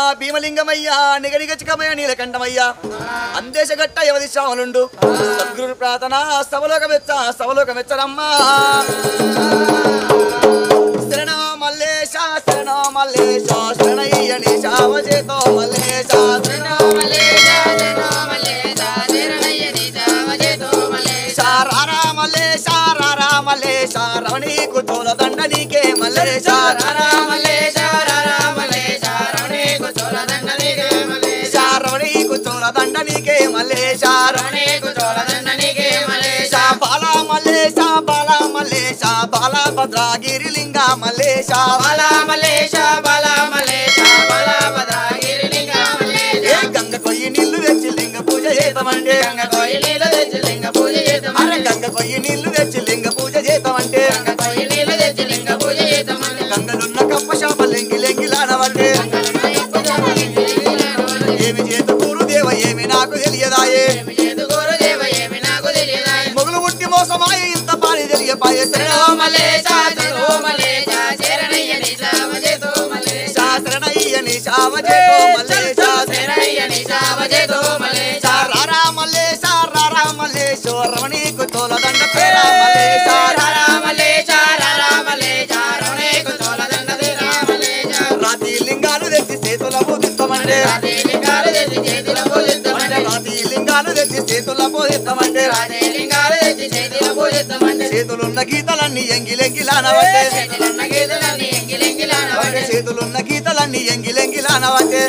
భీమలింగమయ్యా నిగనిగచికమయ్య నీలకంఠమయ్యా అందేశ గట్ట యవది శ్రావణుండు సద్గురు ప్రార్థన సవలోక మెచ్చ సవలోక మెచ్చరమ్మా శరణ మల్లేశ శరణ మల్లేశ శరణయ్యని శావజేతో మల్లేశ శరణ రారా మల్లేశ రారా మల్లేశ రమణీ కుచోల దండ నీకే మల్లేశ రారా రమణీ కుచోల దండ నీకే మల్లేశ బాల మల్లేశ బాల మల్లేశ బాల భద్రాగిరి లింగ మల్లేశ బాల ఏ గంగ కొయ్యి నీళ్లు తెచ్చి లింగ పూజ చేద్దామంటే అరే గంగ కొయ్యి నీళ్లు తెచ్చి లింగ పూజ చేద్దామంటే గంగలున్న కప్ప శాప లెంగి లెంగిలానవంటే ఏమి చేత గురుదేవ ఏమి నాకు తెలియదాయే మొగులు పుట్టి మోసమాయ ఇంత పాని తెలియపాయే శాస్త్రనయ్యని శావజేతో మల్లేశ రారా మల్లేశ రారా మల్లేశ రమణీకు తోల దండ పేరా మల్లేశ రాతి లింగాలు తెచ్చి చేతుల పూజిస్తామంటే రాతి లింగాలు తెచ్చి చేతుల పూజిస్తామంటే చేతులున్న గీతలన్నీ ఎంగిలెంగిలానవంటే చేతులున్న గీతలన్నీ ఎంగిలెంగిలానవంటే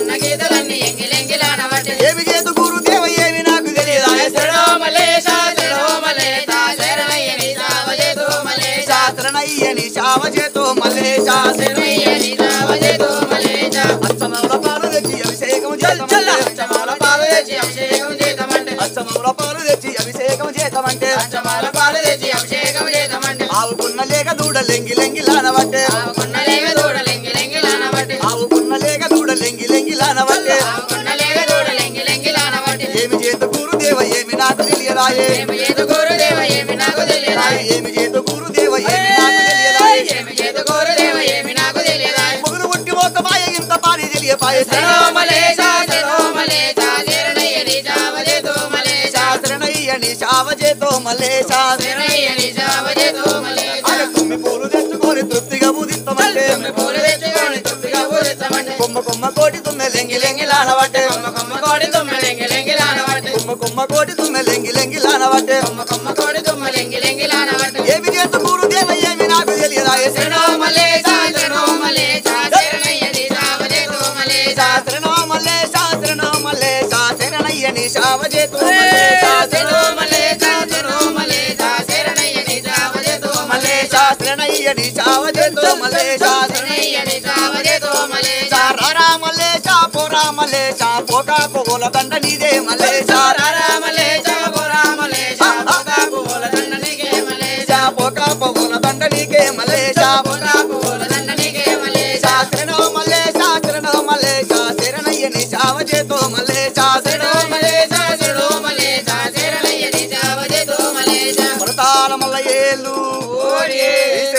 ఏమి చేతు గురుదేవ ఏమి నాకు తెలియదాయే శాస్త్రనయ్యని శావజేతో మల్లేశ అచ్చమౌల పాలు తెచ్చి అభిషేకం చేతమంటే అచ్చమౌల పాలు తెచ్చి అభిషేకం చేతమంటే ఆవుకున్న లేక దూడ లెంగి లెంగిలానవంటే ఆవుకున్న లేక దూడ లెంగి లెంగిలానవంటే ఏమి చేత గురుదేవ ఏమి నాకు తెలియదాయే ఏమి చేతు గురుదేవ ఏమి నాకు తెలియదాయి ఏమి చేత గురుదేవ ఏమి నాకు తెలియదాయే ఏమి చేతు గురుదేవ ఏమి నాకు తెలియదాయి మొగులు పుట్టి మోసమాయ ఇంత పాని తెలియపాయే శరణమలేశా శరణమలేశా శరణయ్యని జావజేతో మలేశా శాస్త్రనయ్యని శావజేతో మల్లేశ శరణయ్యని జావజేతో మలేశా అరే కుమ్మి పూలు తెచ్చుకొని తృప్తిగా పూజిస్తామంటే పూలు తెచ్చుకొని తృప్తిగా పూజిస్తామంటే కొమ్మ కొమ్మ కోటి తుమ్మె లెంగి లెంగిలానవట్టే కొమ్మ కొమ్మ కోడి తుమ్మ లెంగి లెంగి లానవట్టే కొమ్మ కొమ్మ కోటి తుమ్మె లెంగి లెంగిలానవట్టే కొమ్మ కొమ్మ కోడి తుమ్మ లెంగి లెంగి లానవట్టే ఏమి చేస్తూ గురుదేవ ఏమి నాకు తెలియదాయే శరణమలేశా శరణమలేశా శరణయ్యని జావజేతో మలేశా శాస్త్రనో మల్లే శాస్త్రనో మల్లే శాస్త్రనయ్యని శావజేతో శరణమలేశా శరణమలేశా శరణయ్యని జావజేతో మల్లే మలేశా శాస్త్రనయ్యని శావజేతో మల్లే శరణయ్యని జావజేతో మలేశా రారా మల్లే పోరా మల్లే పోకా పోగోల దండ నీదే మల్లే రామలేశా రామలేశా పోతాకు దండనికే మలేశా పోకా పోగోల దండ నీకే మల్లే పోతాకు దండనికే మలేశా శాస్త్రనో మల్లే శాస్త్రనో మల్లే శాస్త్రనయ్యని శావజేతో మల్లే శాస్త్రనో శరణమలేశా శరణమలేశా శరణయ్యని జావజేతో మలేశా మృతాల మల్ల ఏళ్ళు ఓడియే